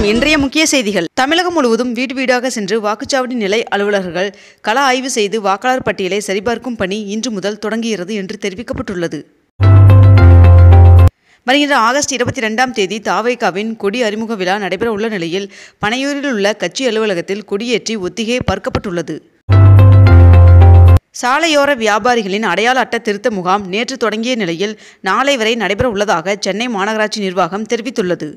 இன்றைய முக்கிய செய்திகள் தமிழகம் முழுவதும் வீடு வீடாக சென்று வாக்குச்சாவடி நிலை அலுவலர்கள் கள ஆய்வு செய்து வாக்காளர் பட்டியலை சரிபார்க்கும் பணி இன்று முதல் தொடங்குகிறது என்று தெரிவிக்கப்பட்டுள்ளது வருகின்ற ஆகஸ்ட் இருபத்தி ரெண்டாம் தேதி தாவைக்காவின் கொடி அறிமுக விழா நடைபெற உள்ள நிலையில் பனையூரில் உள்ள கட்சி அலுவலகத்தில் கொடியேற்றி ஒத்திகை பார்க்கப்பட்டுள்ளது சாலையோர வியாபாரிகளின் அடையாள அட்டை திருத்த முகாம் நேற்று தொடங்கிய நிலையில் நாளை வரை நடைபெற உள்ளதாக சென்னை மாநகராட்சி நிர்வாகம் தெரிவித்துள்ளது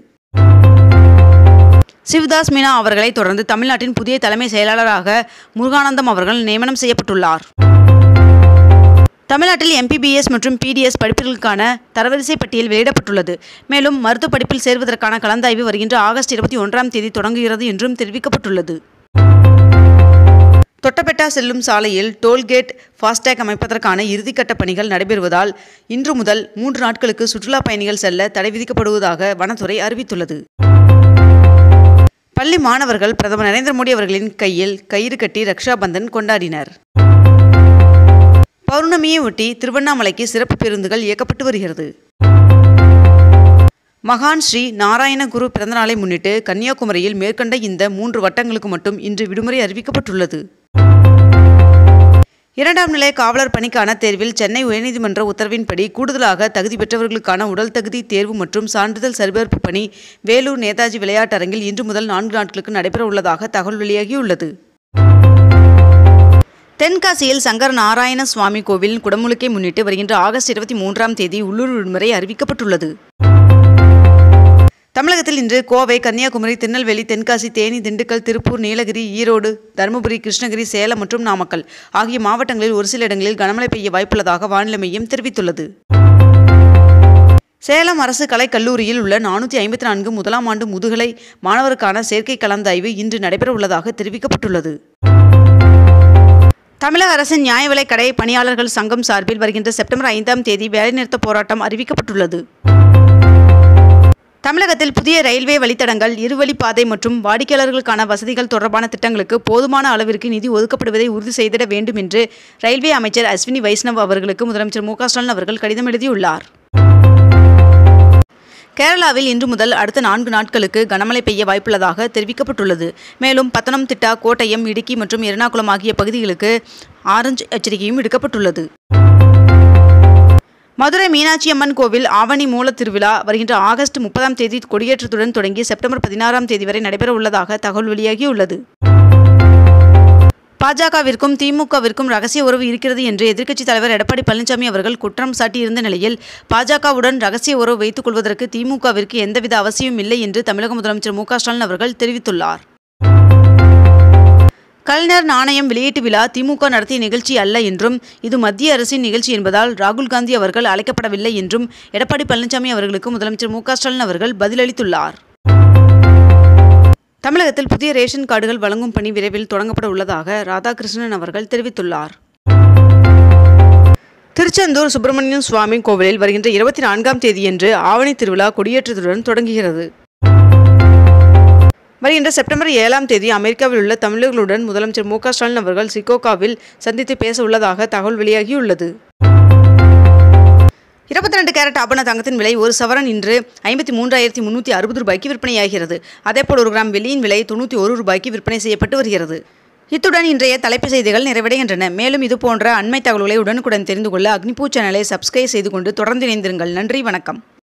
சிவதாஸ் மீனா அவர்களை தொடர்ந்து தமிழ்நாட்டின் புதிய தலைமை செயலாளராக முருகானந்தம் அவர்கள் நியமனம் செய்யப்பட்டுள்ளார் தமிழ்நாட்டில் எம்பிபிஎஸ் மற்றும் பிடிஎஸ் படிப்புகளுக்கான தரவரிசை பட்டியல் வெளியிடப்பட்டுள்ளது மேலும் மருத்துவ படிப்பில் சேர்வதற்கான கலந்தாய்வு வருகின்ற ஆகஸ்ட் இருபத்தி ஒன்றாம் தேதி தொடங்குகிறது என்றும் தெரிவிக்கப்பட்டுள்ளது தொட்டபெட்டா செல்லும் சாலையில் டோல்கேட் ஃபாஸ்டேக் அமைப்பதற்கான இறுதிக்கட்ட பணிகள் நடைபெறுவதால் இன்று முதல் மூன்று நாட்களுக்கு சுற்றுலா பயணிகள் செல்ல தடை விதிக்கப்படுவதாக வனத்துறை அறிவித்துள்ளது பள்ளி மாணவர்கள் பிரதமர் நரேந்திர மோடி அவர்களின் கையில் கயிறு கட்டி ரக்ஷாபந்தன் கொண்டாடினர் பௌர்ணமியை ஒட்டி திருவண்ணாமலைக்கு சிறப்பு பேருந்துகள் இயக்கப்பட்டு வருகிறது மகான் ஸ்ரீ நாராயணகுரு பிறந்தநாளை முன்னிட்டு கன்னியாகுமரியில் மேற்கண்ட இந்த மூன்று வட்டங்களுக்கு மட்டும் இன்று விடுமுறை அறிவிக்கப்பட்டுள்ளது இரண்டாம் நிலை காவலர் பணிக்கான தேர்வில் சென்னை உயர்நீதிமன்ற உத்தரவின்படி கூடுதலாக தகுதி பெற்றவர்களுக்கான உடல் தகுதி தேர்வு மற்றும் சான்றிதழ் சரிபார்ப்பு பணி வேலூர் நேதாஜி விளையாட்டரங்கில் இன்று முதல் நான்கு நாட்களுக்கு நடைபெற உள்ளதாக தகவல் வெளியாகியுள்ளது தென்காசியில் சங்கர நாராயண சுவாமி கோவில் குடமுழுக்கை முன்னிட்டு வருகின்ற ஆகஸ்ட் இருபத்தி மூன்றாம் தேதி உள்ளூர் விடுமுறை அறிவிக்கப்பட்டுள்ளது தமிழகத்தில் இன்று கோவை கன்னியாகுமரி திருநெல்வேலி தென்காசி தேனி திண்டுக்கல் திருப்பூர் நீலகிரி ஈரோடு தருமபுரி கிருஷ்ணகிரி சேலம் மற்றும் நாமக்கல் ஆகிய மாவட்டங்களில் ஒரு சில இடங்களில் கனமழை பெய்ய வாய்ப்புள்ளதாக வானிலை மையம் தெரிவித்துள்ளது சேலம் அரசு கலைக் கல்லூரியில் உள்ள நானூற்றி ஐம்பத்தி நான்கு முதலாம் ஆண்டு முதுகலை மாணவருக்கான சேர்க்கை கலந்தாய்வு இன்று நடைபெற உள்ளதாக தெரிவிக்கப்பட்டுள்ளது தமிழக அரசின் நியாய விலைக் கடை பணியாளர்கள் சங்கம் சார்பில் வருகின்ற செப்டம்பர் ஐந்தாம் தேதி வேலைநிறுத்த போராட்டம் அறிவிக்கப்பட்டுள்ளது தமிழகத்தில் புதிய ரயில்வே வழித்தடங்கள் இருவழிப்பாதை மற்றும் வாடிக்கையாளர்களுக்கான வசதிகள் தொடர்பான திட்டங்களுக்கு போதுமான அளவிற்கு நிதி ஒதுக்கப்படுவதை உறுதி செய்திட வேண்டும் என்று ரயில்வே அமைச்சர் அஸ்வினி வைஷ்ணவ் அவர்களுக்கு முதலமைச்சர் மு ஸ்டாலின் அவர்கள் கடிதம் எழுதியுள்ளார் கேரளாவில் இன்று முதல் அடுத்த நான்கு நாட்களுக்கு கனமழை பெய்ய வாய்ப்புள்ளதாக தெரிவிக்கப்பட்டுள்ளது மேலும் பத்தனம்திட்டா கோட்டயம் இடுக்கி மற்றும் எர்ணாகுளம் ஆகிய பகுதிகளுக்கு ஆரஞ்சு எச்சரிக்கையும் விடுக்கப்பட்டுள்ளது மதுரை மீனாட்சி அம்மன் கோவில் ஆவணி மூல திருவிழா வருகின்ற ஆகஸ்ட் முப்பதாம் தேதி கொடியேற்றத்துடன் தொடங்கி செப்டம்பர் பதினாறாம் தேதி வரை நடைபெற உள்ளதாக தகவல் வெளியாகியுள்ளது பாஜகவிற்கும் திமுகவிற்கும் ரகசிய உறவு இருக்கிறது என்று எதிர்க்கட்சித் தலைவர் எடப்பாடி பழனிசாமி அவர்கள் குற்றம் சாட்டியிருந்த நிலையில் பாஜகவுடன் ரகசிய உறவு வைத்துக் கொள்வதற்கு திமுகவிற்கு எந்தவித அவசியமும் இல்லை என்று தமிழக முதலமைச்சர் மு ஸ்டாலின் அவர்கள் தெரிவித்துள்ளார் கலைஞர் நாணயம் வெளியீட்டு விழா திமுக நடத்திய நிகழ்ச்சி அல்ல என்றும் இது மத்திய அரசின் நிகழ்ச்சி என்பதால் ராகுல் காந்தி அவர்கள் அழைக்கப்படவில்லை என்றும் எடப்பாடி பழனிசாமி அவர்களுக்கு முதலமைச்சர் மு ஸ்டாலின் அவர்கள் பதிலளித்துள்ளார் தமிழகத்தில் புதிய ரேஷன் கார்டுகள் வழங்கும் பணி விரைவில் தொடங்கப்பட உள்ளதாக ராதாகிருஷ்ணன் அவர்கள் தெரிவித்துள்ளார் திருச்செந்தூர் சுப்பிரமணியம் சுவாமி கோவிலில் வருகின்ற இருபத்தி நான்காம் தேதியன்று ஆவணி திருவிழா கொடியேற்றத்துடன் தொடங்குகிறது வருகின்ற செப்டம்பர் ஏழாம் தேதி அமெரிக்காவில் உள்ள தமிழர்களுடன் முதலமைச்சர் மு ஸ்டாலின் அவர்கள் சிக்கோகாவில் சந்தித்து பேச உள்ளதாக தகவல் வெளியாகியுள்ளது இருபத்தி ரெண்டு கேரட் ஆபண தங்கத்தின் விலை ஒரு சவரன் இன்று ஐம்பத்தி மூன்றாயிரத்தி முன்னூற்றி அறுபது ரூபாய்க்கு விற்பனையாகிறது அதேபோல் ஒரு கிராம் வெள்ளியின் விலை தொண்ணூற்றி ஒரு ரூபாய்க்கு விற்பனை செய்யப்பட்டு வருகிறது இத்துடன் இன்றைய தலைப்பு செய்திகள் நிறைவடைகின்றன மேலும் இது போன்ற அண்மை தகவல்களை உடனுக்குடன் தெரிந்து கொள்ள அக்னிபூ சேனலை சப்ஸ்கிரைப் செய்து கொண்டு தொடர்ந்து இணைந்திருங்கள் நன்றி வணக்கம்